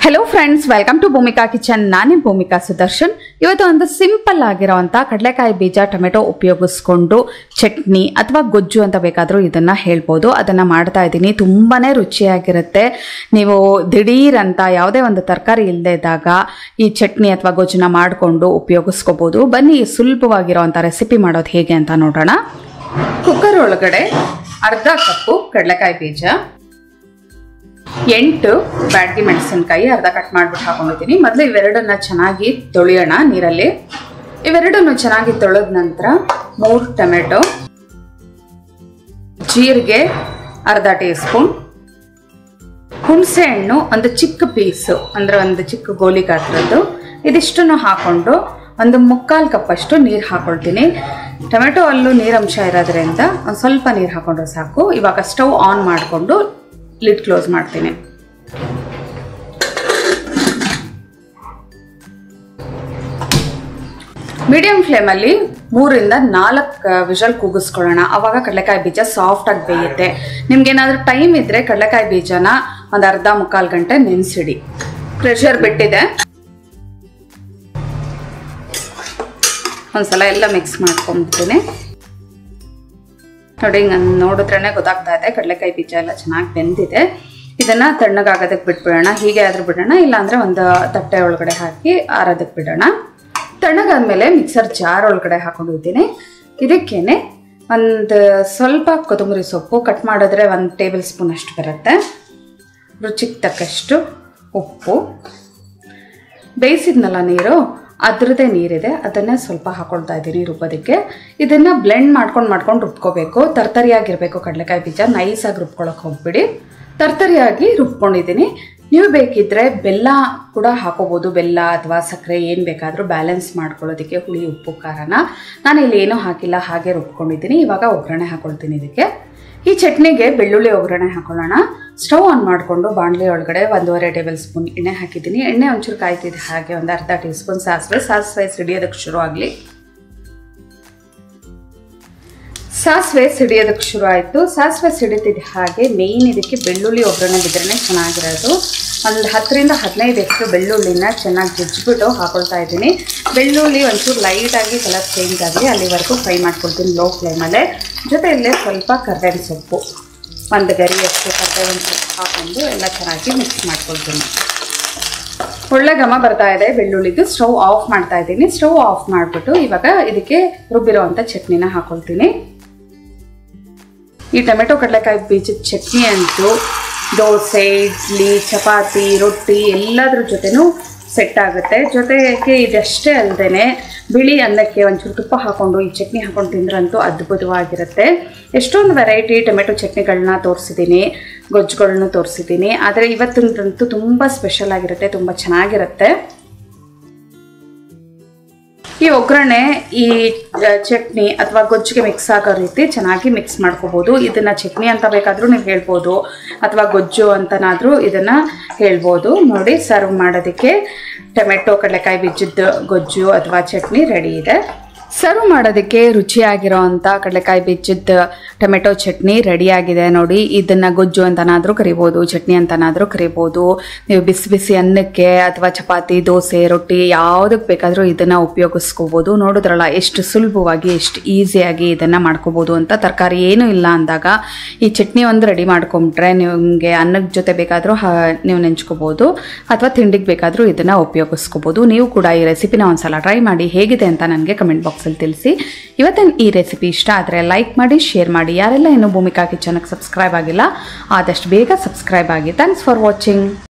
hello friends welcome to Bhumika kitchen ನಾನೇ ಭೂಮಿಕಾ ಸುದರ್ಶನ್ ಇವತ್ತು ಒಂದು ಸಿಂಪಲ್ ಆಗಿರೋವಂಥ ಕಡಲೆಕಾಯಿ ಬೀಜ ಟೊಮೆಟೊ ಉಪಯೋಗಿಸ್ಕೊಂಡು ಚಟ್ನಿ ಅಥವಾ ಗೊಜ್ಜು ಅಂತ ಬೇಕಾದರೂ ಇದನ್ನು ಹೇಳ್ಬೋದು ಅದನ್ನು ಮಾಡ್ತಾ ಇದ್ದೀನಿ ತುಂಬಾ ರುಚಿಯಾಗಿರುತ್ತೆ ನೀವು ದಿಢೀರ್ ಅಂತ ಯಾವುದೇ ಒಂದು ತರಕಾರಿ ಇಲ್ಲದೆ ಇದ್ದಾಗ ಈ ಚಟ್ನಿ ಅಥವಾ ಗೊಜ್ಜನ್ನ ಮಾಡಿಕೊಂಡು ಉಪಯೋಗಿಸ್ಕೋಬೋದು ಬನ್ನಿ ಸುಲಭವಾಗಿರೋವಂಥ ರೆಸಿಪಿ ಮಾಡೋದು ಹೇಗೆ ಅಂತ ನೋಡೋಣ ಕುಕ್ಕರ್ ಒಳಗಡೆ ಅರ್ಧ ಕಪ್ಪು ಕಡಲೆಕಾಯಿ ಬೀಜ ಎಂಟು ಬ್ಯಾಡಗಿ ಮೆಣಸಿನ್ಕಾಯಿ ಅರ್ಧ ಕಟ್ ಮಾಡ್ಬಿಟ್ಟು ಹಾಕೊಂಡಿದ್ದೀನಿ ಮೊದಲು ಇವೆರಡನ್ನ ಚೆನ್ನಾಗಿ ತೊಳೆಯೋಣ ನೀರಲ್ಲಿ ಇವೆರಡನ್ನು ಚೆನ್ನಾಗಿ ತೊಳೆದ ನಂತರ ಮೂರು ಟೊಮೆಟೊ ಜೀರಿಗೆ ಅರ್ಧ ಟೀ ಸ್ಪೂನ್ ಹುಣಸೆ ಹಣ್ಣು ಒಂದು ಚಿಕ್ಕ ಪೀಸು ಅಂದರೆ ಒಂದು ಚಿಕ್ಕ ಗೋಲಿ ಗಾತ್ರದ್ದು ಇದಿಷ್ಟನ್ನು ಹಾಕೊಂಡು ಒಂದು ಮುಕ್ಕಾಲು ಕಪ್ಪಷ್ಟು ನೀರು ಹಾಕೊಳ್ತೀನಿ ಟೊಮೆಟೊ ಅಲ್ಲೂ ನೀರಂಶ ಇರೋದ್ರಿಂದ ಒಂದು ಸ್ವಲ್ಪ ನೀರು ಹಾಕೊಂಡ್ರೆ ಸಾಕು ಇವಾಗ ಸ್ಟವ್ ಆನ್ ಮಾಡಿಕೊಂಡು ಲಿಡ್ ಕ್ಲೋಸ್ ಮಾಡ್ತೀನಿ ಮೀಡಿಯಂ ಫ್ಲೇಮಲ್ಲಿ ಮೂರಿಂದ ನಾಲ್ಕು ವಿಷಲ್ ಕೂಗಿಸ್ಕೊಳ್ಳೋಣ ಅವಾಗ ಕಡಲೆಕಾಯಿ ಬೀಜ ಸಾಫ್ಟಾಗಿ ಬೇಯುತ್ತೆ ನಿಮ್ಗೇನಾದ್ರೂ ಟೈಮ್ ಇದ್ದರೆ ಕಡಲೆಕಾಯಿ ಬೀಜನ ಒಂದು ಅರ್ಧ ಮುಕ್ಕಾಲು ಗಂಟೆ ನೆನೆಸಿಡಿ ಪ್ರೆಷರ್ ಬಿಟ್ಟಿದೆ ಒಂದ್ಸಲ ಎಲ್ಲ ಮಿಕ್ಸ್ ಮಾಡ್ಕೊಂಡ್ಬಿಡ್ತೀನಿ ನೋಡಿ ಹಿಂಗೆ ನೋಡಿದ್ರೇ ಗೊತ್ತಾಗ್ತಾ ಇದೆ ಕಡಲೆಕಾಯಿ ಬೀಜ ಎಲ್ಲ ಚೆನ್ನಾಗಿ ಬೆಂದಿದೆ ಇದನ್ನು ತಣ್ಣಗಾಗೋದಕ್ಕೆ ಬಿಟ್ಬಿಡೋಣ ಹೀಗೆ ಆದ್ರೂ ಬಿಡೋಣ ಇಲ್ಲಾಂದರೆ ಒಂದು ತಟ್ಟೆ ಒಳಗಡೆ ಹಾಕಿ ಆರೋದಕ್ಕೆ ಬಿಡೋಣ ತಣ್ಣಗಾದ್ಮೇಲೆ ಮಿಕ್ಸರ್ ಜಾರ್ ಒಳಗಡೆ ಹಾಕೊಂಡಿದ್ದೀನಿ ಇದಕ್ಕೇನೆ ಒಂದು ಸ್ವಲ್ಪ ಕೊತ್ತಂಬರಿ ಸೊಪ್ಪು ಕಟ್ ಮಾಡಿದ್ರೆ ಒಂದು ಟೇಬಲ್ ಸ್ಪೂನ್ ಅಷ್ಟು ಬರುತ್ತೆ ರುಚಿಗೆ ತಕ್ಕಷ್ಟು ಉಪ್ಪು ಬೇಯಿಸಿದ್ನಲ್ಲ ನೀರು ಅದರದ್ದೇ ನೀರಿದೆ ಅದನ್ನೇ ಸ್ವಲ್ಪ ಹಾಕೊಳ್ತಾ ಇದ್ದೀನಿ ರುಬ್ಬೋದಕ್ಕೆ ಇದನ್ನು ಬ್ಲೆಂಡ್ ಮಾಡ್ಕೊಂಡು ಮಾಡ್ಕೊಂಡು ರುಬ್ಕೋಬೇಕು ತರ್ತರಿಯಾಗಿರಬೇಕು ಕಡಲೆಕಾಯಿ ಬೀಜ ನೈಸಾಗಿ ರುಬ್ಕೊಳಕ್ಕೆ ಹೋಗ್ಬಿಡಿ ತರ್ತರಿಯಾಗಿ ರುಬ್ಕೊಂಡಿದ್ದೀನಿ ನೀವು ಬೇಕಿದ್ದರೆ ಬೆಲ್ಲ ಕೂಡ ಹಾಕೋಬೋದು ಬೆಲ್ಲ ಅಥವಾ ಸಕ್ಕರೆ ಏನು ಬೇಕಾದರೂ ಬ್ಯಾಲೆನ್ಸ್ ಮಾಡ್ಕೊಳ್ಳೋದಕ್ಕೆ ಹುಳಿ ಉಪ್ಪು ಖಾರನ ನಾನು ಇಲ್ಲಿ ಏನೂ ಹಾಕಿಲ್ಲ ಹಾಗೆ ರುಬ್ಕೊಂಡಿದ್ದೀನಿ ಇವಾಗ ಒಗ್ಗರಣೆ ಹಾಕೊಳ್ತೀನಿ ಇದಕ್ಕೆ ಈ ಚಟ್ನಿಗೆ ಬೆಳ್ಳುಳ್ಳಿ ಒಗ್ಗರಣೆ ಹಾಕೊಳ್ಳೋಣ ಸ್ಟವ್ ಆನ್ ಮಾಡಿಕೊಂಡು ಬಾಣಲಿ ಒಳಗಡೆ ಒಂದೂವರೆ ಟೇಬಲ್ ಸ್ಪೂನ್ ಎಣ್ಣೆ ಹಾಕಿದ್ದೀನಿ ಎಣ್ಣೆ ಒಂಚೂರು ಕಾಯ್ತಿದೆ ಹಾಗೆ ಒಂದು ಅರ್ಧ ಟೀ ಸ್ಪೂನ್ ಸಾಸಿವೆ ಸಾಸಿವೆ ಸಿಡಿಯೋದಕ್ಕೆ ಶುರು ಆಗಲಿ ಸಾಸಿವೆ ಸಿಡಿಯೋದಕ್ಕೆ ಶುರು ಆಯಿತು ಸಾಸಿವೆ ಸಿಡಿತಿದ್ದ ಹಾಗೆ ಮೇಯ್ನ್ ಇದಕ್ಕೆ ಬೆಳ್ಳುಳ್ಳಿ ಒಗ್ಗರಣೆ ಬಿದ್ದರೆ ಚೆನ್ನಾಗಿರೋದು ಒಂದು ಹತ್ತರಿಂದ ಹದಿನೈದು ಎಷ್ಟು ಬೆಳ್ಳುಳ್ಳಿನ ಚೆನ್ನಾಗಿ ಜಜ್ಜಿಬಿಟ್ಟು ಹಾಕೊಳ್ತಾ ಇದ್ದೀನಿ ಬೆಳ್ಳುಳ್ಳಿ ಒಂಚೂರು ಲೈಟಾಗಿ ಕಲರ್ ಚೇಂಜ್ ಆಗಲಿ ಅಲ್ಲಿವರೆಗೂ ಫ್ರೈ ಮಾಡ್ಕೊಳ್ತೀನಿ ಲೋ ಫ್ಲೇಮಲ್ಲೇ ಜೊತೆಯಲ್ಲೇ ಸ್ವಲ್ಪ ಕರ್ಬೇವಿನ ಸೊಪ್ಪು ಒಂದು ಗರಿಯಷ್ಟು ಕರ್ಬೇವಿನ ಸೊಪ್ಪು ಹಾಕೊಂಡು ಎಲ್ಲ ಚೆನ್ನಾಗಿ ಮಿಕ್ಸ್ ಮಾಡ್ಕೊಳ್ತೀನಿ ಒಳ್ಳೆ ಘಮ ಬರ್ತಾ ಇದೆ ಬೆಳ್ಳುಳ್ಳಿದು ಸ್ಟವ್ ಆಫ್ ಮಾಡ್ತಾ ಇದ್ದೀನಿ ಸ್ಟವ್ ಆಫ್ ಮಾಡಿಬಿಟ್ಟು ಇವಾಗ ಇದಕ್ಕೆ ರುಬ್ಬಿರೋ ಅಂಥ ಚಟ್ನಿನ ಹಾಕೊಳ್ತೀನಿ ಈ ಟೊಮೆಟೊ ಕಡಲೆಕಾಯಿ ಬೀಜದ ಚಟ್ನಿ ಅಂತೂ ದೋಸೆ ಇಡ್ಲಿ ಚಪಾತಿ ರೊಟ್ಟಿ ಎಲ್ಲದ್ರ ಜೊತೆನೂ ಸೆಟ್ ಆಗುತ್ತೆ ಜೊತೆಗೆ ಇದಷ್ಟೇ ಅಲ್ಲದೆ ಬಿಳಿ ಅನ್ನಕ್ಕೆ ಒಂಚೂರು ತುಪ್ಪ ಹಾಕ್ಕೊಂಡು ಈ ಚಟ್ನಿ ಹಾಕೊಂಡು ತಿಂದ್ರಂತೂ ಅದ್ಭುತವಾಗಿರುತ್ತೆ ಎಷ್ಟೊಂದು ವೆರೈಟಿ ಟೊಮೆಟೊ ಚಟ್ನಿಗಳನ್ನ ತೋರಿಸಿದ್ದೀನಿ ಗೊಜ್ಜುಗಳನ್ನ ತೋರಿಸಿದ್ದೀನಿ ಆದರೆ ಇವತ್ತಿನದಂತೂ ತುಂಬ ಸ್ಪೆಷಲ್ ಆಗಿರುತ್ತೆ ತುಂಬ ಚೆನ್ನಾಗಿರುತ್ತೆ ಈ ಒಗ್ಗರಣೆ ಈ ಚಟ್ನಿ ಅಥವಾ ಗೊಜ್ಜಿಗೆ ಮಿಕ್ಸ್ ಆಗೋ ರೀತಿ ಚೆನ್ನಾಗಿ ಮಿಕ್ಸ್ ಮಾಡ್ಕೋಬೋದು ಇದನ್ನು ಚಟ್ನಿ ಅಂತ ಬೇಕಾದರೂ ನೀವು ಹೇಳ್ಬೋದು ಅಥವಾ ಗೊಜ್ಜು ಅಂತನಾದರೂ ಇದನ್ನು ಹೇಳ್ಬೋದು ನೋಡಿ ಸರ್ವ್ ಮಾಡೋದಕ್ಕೆ ಟೊಮೆಟೊ ಕಡಲೆಕಾಯಿ ಬೀಜದ ಗೊಜ್ಜು ಅಥವಾ ಚಟ್ನಿ ರೆಡಿ ಇದೆ ಸರ್ವ್ ಮಾಡೋದಕ್ಕೆ ರುಚಿಯಾಗಿರೋ ಅಂಥ ಕಡಲೆಕಾಯಿ ಬೀಜದ ಟೊಮೆಟೊ ಚಟ್ನಿ ರೆಡಿಯಾಗಿದೆ ನೋಡಿ ಇದನ್ನು ಗೊಜ್ಜು ಅಂತನಾದರೂ ಕರಿಬೋದು ಚಟ್ನಿ ಅಂತನಾದರೂ ಕರಿಬೋದು ನೀವು ಬಿಸಿ ಬಿಸಿ ಅನ್ನಕ್ಕೆ ಅಥವಾ ಚಪಾತಿ ದೋಸೆ ರೊಟ್ಟಿ ಯಾವುದಕ್ಕೆ ಬೇಕಾದರೂ ಇದನ್ನು ಉಪಯೋಗಿಸ್ಕೋಬೋದು ನೋಡಿದ್ರಲ್ಲ ಎಷ್ಟು ಸುಲಭವಾಗಿ ಎಷ್ಟು ಈಸಿಯಾಗಿ ಇದನ್ನು ಮಾಡ್ಕೋಬೋದು ಅಂತ ತರಕಾರಿ ಏನೂ ಇಲ್ಲ ಅಂದಾಗ ಈ ಚಟ್ನಿ ಒಂದು ರೆಡಿ ಮಾಡ್ಕೊಂಬಿಟ್ರೆ ನಿಮಗೆ ಅನ್ನಕ್ಕೆ ಜೊತೆ ಬೇಕಾದರೂ ನೀವು ನೆಂಚ್ಕೋಬೋದು ಅಥವಾ ತಿಂಡಿಗೆ ಬೇಕಾದರೂ ಇದನ್ನು ಉಪಯೋಗಿಸ್ಕೋಬೋದು ನೀವು ಕೂಡ ಈ ರೆಸಿಪಿನ ಒಂದ್ಸಲ ಟ್ರೈ ಮಾಡಿ ಹೇಗಿದೆ ಅಂತ ನನಗೆ ಕಮೆಂಟ್ ಬಾಕ್ಸಲ್ಲಿ ತಿಳಿಸಿ ಇವತ್ತಿನ ಈ ರೆಸಿಪಿ ಇಷ್ಟ ಆದರೆ ಲೈಕ್ ಮಾಡಿ ಶೇರ್ ಮಾಡಿ ಯಾರೆಲ್ಲ ಇನ್ನೂ ಭೂಮಿಕಾ ಕಿಚನ್ಗೆ ಸಬ್ಸ್ಕ್ರೈಬ್ ಆಗಿಲ್ಲ ಆದಷ್ಟು ಬೇಗ ಸಬ್ಸ್ಕ್ರೈಬ್ ಆಗಿ ಥ್ಯಾಂಕ್ಸ್ ಫಾರ್ ವಾಚಿಂಗ್